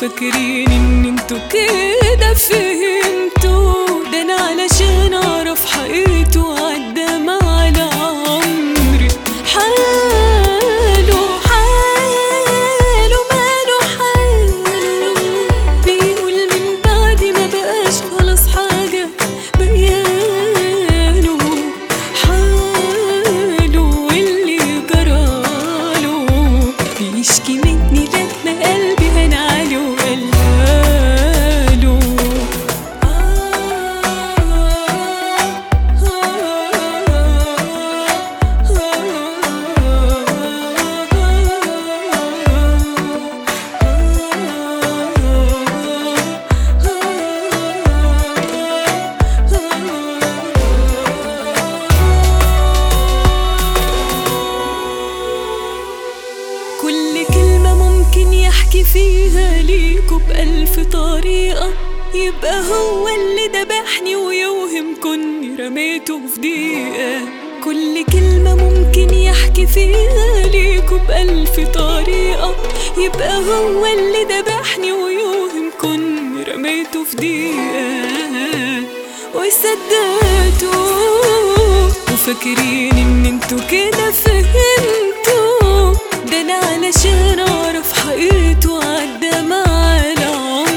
وفاكرين ان انتوا كده فهمتوا ده انا علشان اعرف حقيقته عدى معنا عمري حاله حاله ماله حاله بيقول من بعد ما بقاش خلاص حاجة بيانه حاله واللي جراله بيشكي مني لما قلبي هنعله وقالها له كل كلمة ممكن يحكي فيها ليكوا بألف طريقة يبقى هو اللي دبحني ويوهم كني رميته في دقيقة كل كلمة ممكن يحكي فيها ليكوا بألف طريقة يبقى هو اللي دبحني ويوهم كني رميته في دقيقة وصدقته وفاكرين ان انتوا كده فهمتوا ده انا علشان اعرف حقيقته عدى معانا